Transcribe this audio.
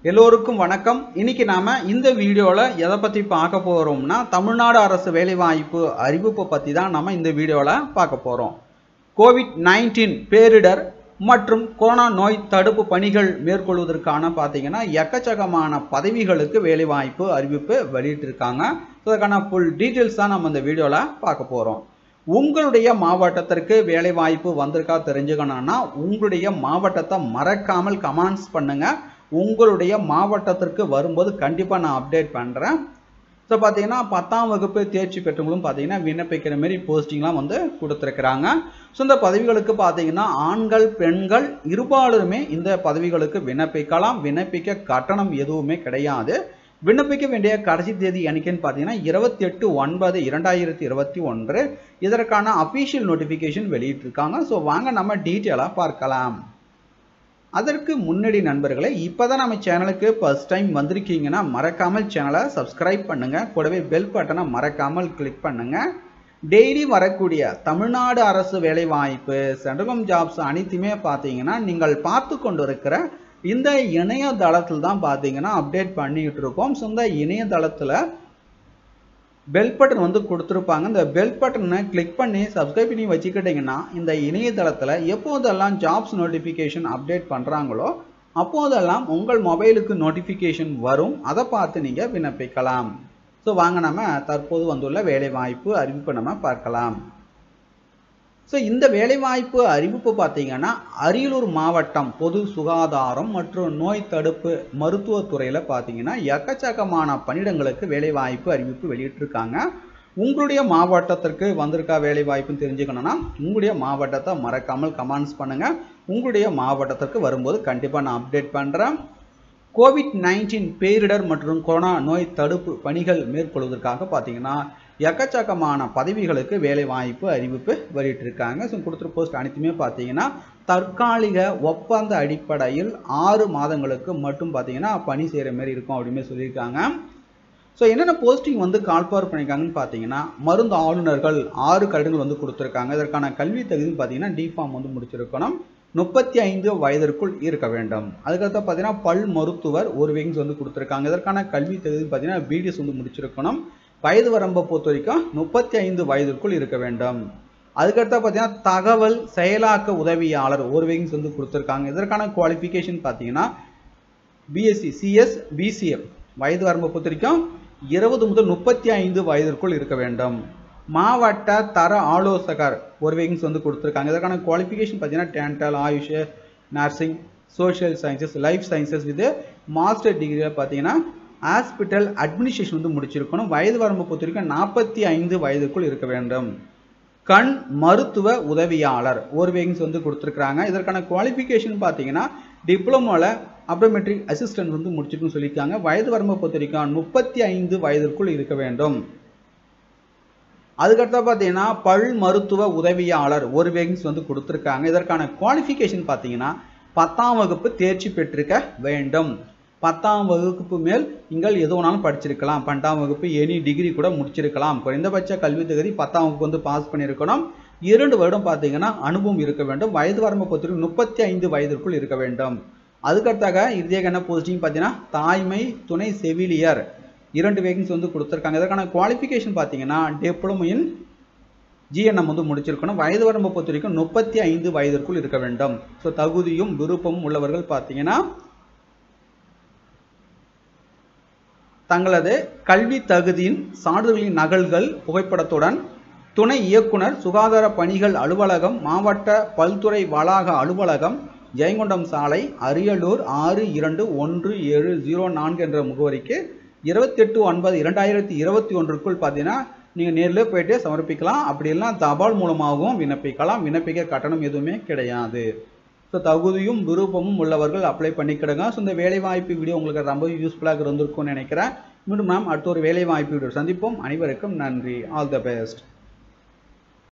எல்லோருக்கும் வணக்கம் இன்னைக்கு நாம இந்த வீடியோவில் எதை பற்றி பார்க்க போகிறோம்னா தமிழ்நாடு அரசு வேலைவாய்ப்பு அறிவிப்பை பற்றி தான் நம்ம இந்த வீடியோவில் பார்க்க போகிறோம் கோவிட் நைன்டீன் பேரிடர் மற்றும் கொரோனா நோய் தடுப்பு பணிகள் மேற்கொள்வதற்கான பார்த்தீங்கன்னா எக்கச்சக்கமான பதவிகளுக்கு வேலைவாய்ப்பு அறிவிப்பு வெளியிட்டிருக்காங்க ஸோ அதுக்கான ஃபுல் டீட்டெயில்ஸ் தான் நம்ம இந்த வீடியோவில் பார்க்க போகிறோம் உங்களுடைய மாவட்டத்திற்கு வேலைவாய்ப்பு வந்திருக்கா தெரிஞ்சுக்கணும்னா உங்களுடைய மாவட்டத்தை மறக்காமல் கமெண்ட்ஸ் பண்ணுங்க உங்களுடைய மாவட்டத்திற்கு வரும்போது கண்டிப்பாக நான் அப்டேட் பண்ணுறேன் ஸோ பார்த்தீங்கன்னா பத்தாம் வகுப்பு தேர்ச்சி பெற்றவங்களும் பார்த்தீங்கன்னா விண்ணப்பிக்கிற மாரி போஸ்டிங்லாம் வந்து கொடுத்துருக்குறாங்க ஸோ இந்த பதவிகளுக்கு பார்த்தீங்கன்னா ஆண்கள் பெண்கள் இருபாலருமே இந்த பதவிகளுக்கு விண்ணப்பிக்கலாம் விண்ணப்பிக்க கட்டணம் எதுவுமே கிடையாது விண்ணப்பிக்க வேண்டிய கடைசி தேதி என்னைக்குன்னு பார்த்தீங்கன்னா இருபத்தி எட்டு ஒன்பது இரண்டாயிரத்தி இருபத்தி ஒன்று இதற்கான அஃபீஷியல் நோட்டிஃபிகேஷன் வெளியிட்டிருக்காங்க ஸோ வாங்க நம்ம டீட்டெயிலாக பார்க்கலாம் அதற்கு முன்னாடி நண்பர்களே இப்போ தான் நம்ம சேனலுக்கு ஃபர்ஸ்ட் டைம் வந்திருக்கீங்கன்னா மறக்காமல் சேனலை சப்ஸ்கிரைப் பண்ணுங்கள் கூடவே பெல் பட்டனை மறக்காமல் கிளிக் பண்ணுங்கள் டெய்லி வரக்கூடிய தமிழ்நாடு அரசு வேலைவாய்ப்பு சென்ட்ரல் ஜாப்ஸ் அனைத்துமே பார்த்தீங்கன்னா நீங்கள் பார்த்து கொண்டு இருக்கிற இந்த இணையதளத்தில் தான் பார்த்தீங்கன்னா அப்டேட் பண்ணிக்கிட்டு இருக்கோம் ஸோ இந்த இணையதளத்தில் பெல் பட்டன் வந்து கொடுத்துருப்பாங்க இந்த பெல் பட்டனை கிளிக் பண்ணி சப்ஸ்கிரைப் பண்ணி வச்சுக்கிட்டிங்கன்னா இந்த இணையதளத்தில் எப்போதெல்லாம் ஜாப்ஸ் நோட்டிஃபிகேஷன் அப்டேட் பண்ணுறாங்களோ அப்போதெல்லாம் உங்கள் மொபைலுக்கு நோட்டிஃபிகேஷன் வரும் அதை பார்த்து நீங்கள் விண்ணப்பிக்கலாம் ஸோ வாங்க நம்ம தற்போது வந்துள்ள வேலைவாய்ப்பு அறிவிப்பை நம்ம பார்க்கலாம் ஸோ இந்த வேலைவாய்ப்பு அறிவிப்பு பார்த்தீங்கன்னா அரியலூர் மாவட்டம் பொது சுகாதாரம் மற்றும் நோய் தடுப்பு மருத்துவத்துறையில் பார்த்தீங்கன்னா எக்கச்சக்கமான பணியிடங்களுக்கு வேலைவாய்ப்பு அறிவிப்பு வெளியிட்டிருக்காங்க உங்களுடைய மாவட்டத்திற்கு வந்திருக்கா வேலைவாய்ப்புன்னு தெரிஞ்சுக்கணும்னா உங்களுடைய மாவட்டத்தை மறக்காமல் கமெண்ட்ஸ் பண்ணுங்கள் உங்களுடைய மாவட்டத்திற்கு வரும்போது கண்டிப்பாக நான் அப்டேட் பண்ணுறேன் கோவிட் நைன்டீன் பேரிடர் மற்றும் கொரோனா நோய் தடுப்பு பணிகள் மேற்கொள்வதற்காக பார்த்தீங்கன்னா எக்கச்சக்கமான பதவிகளுக்கு வேலை வாய்ப்பு அறிவிப்பு வெளியிட்டிருக்காங்க ஸோ கொடுத்துரு போஸ்ட் அனைத்துமே பார்த்தீங்கன்னா தற்காலிக ஒப்பந்த அடிப்படையில் ஆறு மாதங்களுக்கு மட்டும் பார்த்தீங்கன்னா பணி செய்கிற மாதிரி இருக்கும் அப்படின்னு சொல்லியிருக்காங்க ஸோ என்னென்ன போஸ்டிங் வந்து கால்பார் பண்ணியிருக்காங்கன்னு பார்த்தீங்கன்னா மருந்து ஆளுநர்கள் ஆறு கடிதங்கள் வந்து கொடுத்துருக்காங்க இதற்கான கல்வி தகுதின்னு பார்த்தீங்கன்னா டிஃபார்ம் வந்து முடிச்சிருக்கணும் முப்பத்தி ஐந்து வயதிற்குள் இருக்க வேண்டும் அதுக்கடுத்து பார்த்தீங்கன்னா பல் மருத்துவர் ஒரு விங்ஸ் வந்து கொடுத்துருக்காங்க இதற்கான கல்வி தகுதி பார்த்தீங்கன்னா பிடிஎஸ் வந்து முடிச்சிருக்கணும் வயது வரம்பை பொறுத்த வரைக்கும் முப்பத்தி ஐந்து வயதிற்குள் இருக்க வேண்டும் அதுக்கடுத்து பார்த்தீங்கன்னா தகவல் செயலாக்க உதவியாளர் ஒரு விங்ஸ் வந்து கொடுத்துருக்காங்க இதற்கான குவாலிஃபிகேஷன் பார்த்தீங்கன்னா பிஎஸ்சி சிஎஸ் பிசிஎம் வயது வரம்பை பொறுத்த வரைக்கும் இருபது முதல் முப்பத்தி ஐந்து வயதிற்குள் இருக்க வேண்டும் மாவட்ட தர ஆலோசகர் ஒரு விங்ஸ் வந்து கொடுத்துருக்காங்க இதற்கான குவாலிஃபிகேஷன் பார்த்தீங்கன்னா dental AYUSH nursing social sciences life sciences இது மாஸ்டர் டிகிரியில் பார்த்தீங்கன்னா ஹாஸ்பிட்டல் அட்மினிஸ்ட்ரேஷன் வந்து முடிச்சிருக்கணும் வயது வரம்பு பொறுத்த வரைக்கும் நாற்பத்தி ஐந்து வயதுக்குள் இருக்க வேண்டும் கண் மருத்துவ உதவியாளர் ஒரு விங்ஸ் வந்து கொடுத்துருக்குறாங்க இதற்கான குவாலிஃபிகேஷன் பார்த்தீங்கன்னா டிப்ளமோவில் அப்டோமெட்ரிக் அசிஸ்டன்ட் வந்து முடிச்சிருக்குன்னு சொல்லியிருக்காங்க வயது வரம்பை பொறுத்த வரைக்கும் முப்பத்தி ஐந்து வயதிற்குள் இருக்க வேண்டும் அதுக்கடுத்த பார்த்தீங்கன்னா பல் மருத்துவ உதவியாளர் ஒரு வேகன்ஸ் வந்து கொடுத்துருக்காங்க இதற்கான குவாலிஃபிகேஷன் பார்த்தீங்கன்னா பத்தாம் வகுப்பு தேர்ச்சி பெற்றிருக்க வேண்டும் பத்தாம் வகுப்பு மேல் நீங்கள் எது வேணாலும் படிச்சிருக்கலாம் பன்னெண்டாம் வகுப்பு எனி டிகிரி கூட முடிச்சிருக்கலாம் குறைந்தபட்ச கல்வி தகுதி பத்தாம் வகுப்பு வந்து பாஸ் பண்ணியிருக்கணும் இரண்டு வருடம் பார்த்தீங்கன்னா அனுபவம் இருக்க வேண்டும் வயது வரம்பை பொறுத்தவரைக்கும் முப்பத்தி ஐந்து வயதிற்குள் இருக்க வேண்டும் அதுக்கடுத்தாக இறுதியாக என்ன போஸ்டிங் பார்த்தீங்கன்னா தாய்மை துணை செவிலியர் இரண்டு வேகன்ஸ் வந்து கொடுத்துருக்காங்க இதற்கான குவாலிஃபிகேஷன் பார்த்தீங்கன்னா டிப்ளமோ இன் ஜிஎன்எம் வந்து முடிச்சிருக்கணும் வயது வரம்பை பொறுத்த வரைக்கும் முப்பத்தி ஐந்து வயதிற்குள் இருக்க வேண்டும் ஸோ தகுதியும் விருப்பமும் உள்ளவர்கள் பார்த்தீங்கன்னா தங்களது கல்வி தகுதியின் சான்றிதழின் நகல்கள் புகைப்படத்துடன் துணை இயக்குனர் சுகாதார பணிகள் அலுவலகம் மாவட்ட பல்துறை வளாக அலுவலகம் ஜெயங்கொண்டம் சாலை அரியலூர் ஆறு இரண்டு ஒன்று ஏழு ஜீரோ நான்கு என்ற முகவரிக்கு இருபத்தெட்டு ஒன்பது இரண்டாயிரத்தி இருபத்தி ஒன்றுக்குள் பார்த்தீங்கன்னா நீங்கள் நேரில் போயிட்டு சமர்ப்பிக்கலாம் அப்படி இல்லைனா தபால் மூலமாகவும் விண்ணப்பிக்கலாம் விண்ணப்பிக்க கட்டணம் எதுவுமே கிடையாது ஸோ தகுதியும் விருப்பமும் உள்ளவர்கள் அப்ளை பண்ணிக்கிடுங்க ஸோ இந்த வேலைவாய்ப்பு வீடியோ உங்களுக்கு ரொம்ப யூஸ்ஃபுல்லாக இருந்திருக்கும்னு நினைக்கிறேன் மீண்டும் நாம் அடுத்த ஒரு வேலைவாய்ப்பு வீடியோ சந்திப்போம் அனைவருக்கும் நன்றி ஆல் த பெஸ்ட்